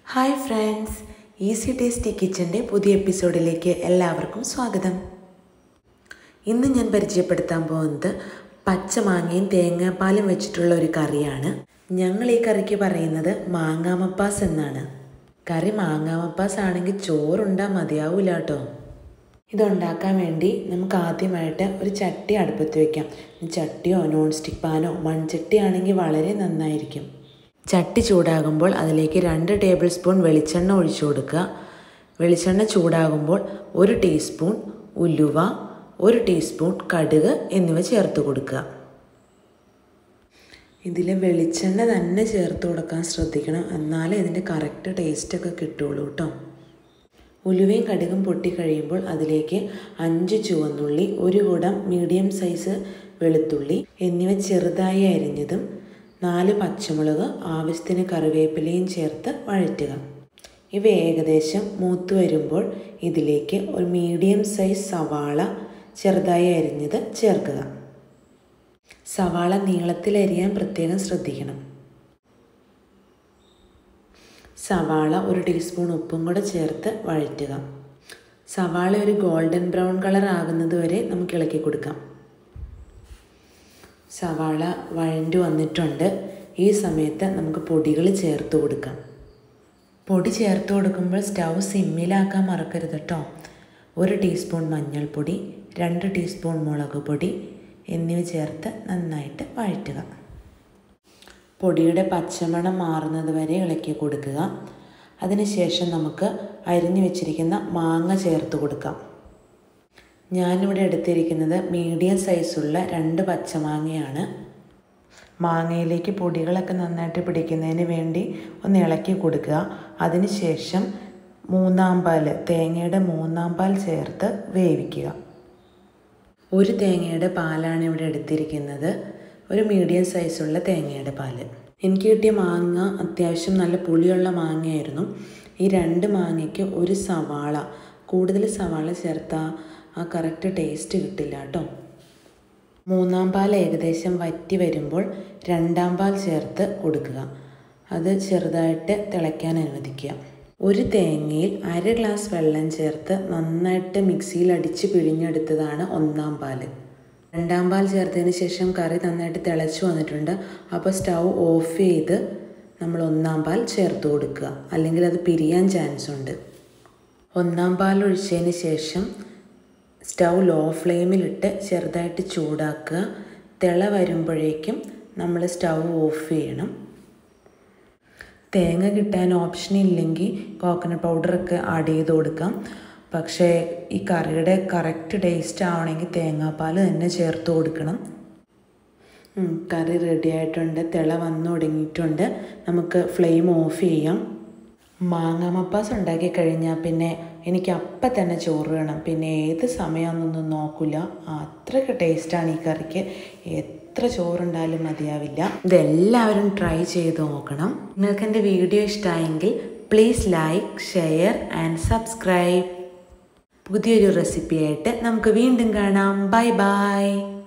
hi friends easy tasty കിച്ചൻ്റെ പുതിയ എപ്പിസോഡിലേക്ക് എല്ലാവർക്കും സ്വാഗതം ഇന്ന് ഞാൻ പരിചയപ്പെടുത്താൻ പോകുന്നത് പച്ചമാങ്ങയും തേങ്ങാപ്പാലും വെച്ചിട്ടുള്ള ഒരു കറിയാണ് ഞങ്ങൾ ഈ കറിക്ക് പറയുന്നത് മാങ്ങാമപ്പാസ് എന്നാണ് കറി മാങ്ങാമപ്പാസ് ആണെങ്കിൽ ചോറുണ്ടാൽ മതിയാവൂല കേട്ടോ ഇതുണ്ടാക്കാൻ വേണ്ടി നമുക്ക് ആദ്യമായിട്ട് ഒരു ചട്ടി അടുപ്പത്ത് വെക്കാം ചട്ടിയോ നോൺ സ്റ്റിക്ക് പാനോ മൺചട്ടി ആണെങ്കിൽ വളരെ നന്നായിരിക്കും ചട്ടി ചൂടാകുമ്പോൾ അതിലേക്ക് രണ്ട് ടേബിൾ സ്പൂൺ വെളിച്ചെണ്ണ ഒഴിച്ചു കൊടുക്കുക വെളിച്ചെണ്ണ ചൂടാകുമ്പോൾ ഒരു ടീസ്പൂൺ ഉലുവ ഒരു ടീസ്പൂൺ കടുക് എന്നിവ ചേർത്ത് കൊടുക്കുക ഇതിൽ വെളിച്ചെണ്ണ തന്നെ ചേർത്ത് കൊടുക്കാൻ ശ്രദ്ധിക്കണം എന്നാലേ ഇതിൻ്റെ കറക്റ്റ് ടേസ്റ്റൊക്കെ കിട്ടുള്ളൂ കേട്ടോ ഉലുവയും കടുകും പൊട്ടിക്കഴിയുമ്പോൾ അതിലേക്ക് അഞ്ച് ചുവന്നുള്ളി ഒരു കുടം മീഡിയം സൈസ് വെളുത്തുള്ളി എന്നിവ ചെറുതായി അരിഞ്ഞതും നാല് പച്ചമുളക് ആവശ്യത്തിന് കറിവേപ്പിലയും ചേർത്ത് വഴറ്റുക ഇവ ഏകദേശം മൂത്ത് വരുമ്പോൾ ഇതിലേക്ക് ഒരു മീഡിയം സൈസ് സവാള ചെറുതായി അരിഞ്ഞത് ചേർക്കുക സവാള നീളത്തിൽ അരിയാൻ പ്രത്യേകം ശ്രദ്ധിക്കണം സവാള ഒരു ടീസ്പൂൺ ഉപ്പും കൂടെ ചേർത്ത് വഴറ്റുക സവാള ഒരു ഗോൾഡൻ ബ്രൗൺ കളർ ആകുന്നത് വരെ നമുക്ക് ഇളക്കി കൊടുക്കാം സവാള വഴണ്ടു വന്നിട്ടുണ്ട് ഈ സമയത്ത് നമുക്ക് പൊടികൾ ചേർത്ത് കൊടുക്കാം പൊടി ചേർത്ത് കൊടുക്കുമ്പോൾ സ്റ്റൗ സിമ്മിലാക്കാൻ മറക്കരുത് കേട്ടോ ഒരു ടീസ്പൂൺ മഞ്ഞൾപ്പൊടി രണ്ട് ടീസ്പൂൺ മുളക് പൊടി എന്നിവ ചേർത്ത് നന്നായിട്ട് വഴറ്റുക പൊടിയുടെ പച്ചമണം മാറുന്നത് വരെ ഇളക്കി കൊടുക്കുക അതിനുശേഷം നമുക്ക് അരിഞ്ഞു വെച്ചിരിക്കുന്ന മാങ്ങ ചേർത്ത് കൊടുക്കാം ഞാനിവിടെ എടുത്തിരിക്കുന്നത് മീഡിയം സൈസുള്ള രണ്ട് പച്ചമാങ്ങയാണ് മാങ്ങയിലേക്ക് പൊടികളൊക്കെ നന്നായിട്ട് പിടിക്കുന്നതിന് വേണ്ടി ഒന്ന് ഇളക്കി കൊടുക്കുക അതിനുശേഷം മൂന്നാം പാൽ തേങ്ങയുടെ മൂന്നാം പാൽ ചേർത്ത് വേവിക്കുക ഒരു തേങ്ങയുടെ പാലാണ് ഇവിടെ എടുത്തിരിക്കുന്നത് ഒരു മീഡിയം സൈസുള്ള തേങ്ങയുടെ പാല് എനിക്ക് കിട്ടിയ മാങ്ങ അത്യാവശ്യം നല്ല പുളിയുള്ള മാങ്ങയായിരുന്നു ഈ രണ്ട് മാങ്ങയ്ക്ക് ഒരു സവാള കൂടുതൽ സവാള ചേർത്താൽ ആ കറക്റ്റ് ടേസ്റ്റ് കിട്ടില്ല കേട്ടോ മൂന്നാം പാൽ ഏകദേശം വറ്റി വരുമ്പോൾ രണ്ടാം പാൽ ചേർത്ത് കൊടുക്കുക അത് ചെറുതായിട്ട് തിളയ്ക്കാൻ അനുവദിക്കുക ഒരു തേങ്ങയിൽ അര ഗ്ലാസ് വെള്ളം ചേർത്ത് നന്നായിട്ട് മിക്സിയിൽ അടിച്ച് പിഴിഞ്ഞെടുത്തതാണ് ഒന്നാം പാൽ രണ്ടാം പാൽ ചേർത്തതിന് ശേഷം കറി നന്നായിട്ട് തിളച്ച് വന്നിട്ടുണ്ട് അപ്പോൾ സ്റ്റൗ ഓഫ് ചെയ്ത് നമ്മൾ ഒന്നാം പാൽ ചേർത്ത് കൊടുക്കുക അല്ലെങ്കിൽ അത് പിരിയാൻ ചാൻസ് ഉണ്ട് ഒന്നാം പാൽ ഒഴിച്ചതിന് ശേഷം സ്റ്റൗ ലോ ഫ്ലെയിമിലിട്ട് ചെറുതായിട്ട് ചൂടാക്കുക തിള വരുമ്പോഴേക്കും നമ്മൾ സ്റ്റൗ ഓഫ് ചെയ്യണം തേങ്ങ കിട്ടാൻ ഓപ്ഷൻ ഇല്ലെങ്കിൽ കോക്കനട്ട് പൗഡറൊക്കെ ആഡ് ചെയ്ത് കൊടുക്കാം പക്ഷേ ഈ കറിയുടെ കറക്റ്റ് ടേസ്റ്റ് ആവണമെങ്കിൽ തേങ്ങാപ്പാൽ തന്നെ ചേർത്ത് കൊടുക്കണം കറി റെഡി ആയിട്ടുണ്ട് തിള വന്നു തുടങ്ങിയിട്ടുണ്ട് നമുക്ക് ഫ്ലെയിം ഓഫ് ചെയ്യാം മാങ്ങാമപ്പാസ് ഉണ്ടാക്കി കഴിഞ്ഞാൽ പിന്നെ എനിക്ക് അപ്പം തന്നെ ചോറ് വേണം പിന്നെ ഏത് സമയമാണെന്നൊന്നും നോക്കില്ല അത്രയ്ക്ക് ടേസ്റ്റാണ് ഈ കറിക്ക് എത്ര ചോറുണ്ടായാലും മതിയാവില്ല ഇതെല്ലാവരും ട്രൈ ചെയ്ത് നോക്കണം നിങ്ങൾക്ക് എൻ്റെ വീഡിയോ ഇഷ്ടമായെങ്കിൽ please like share and subscribe പുതിയൊരു റെസിപ്പിയായിട്ട് നമുക്ക് വീണ്ടും കാണാം ബൈ ബൈ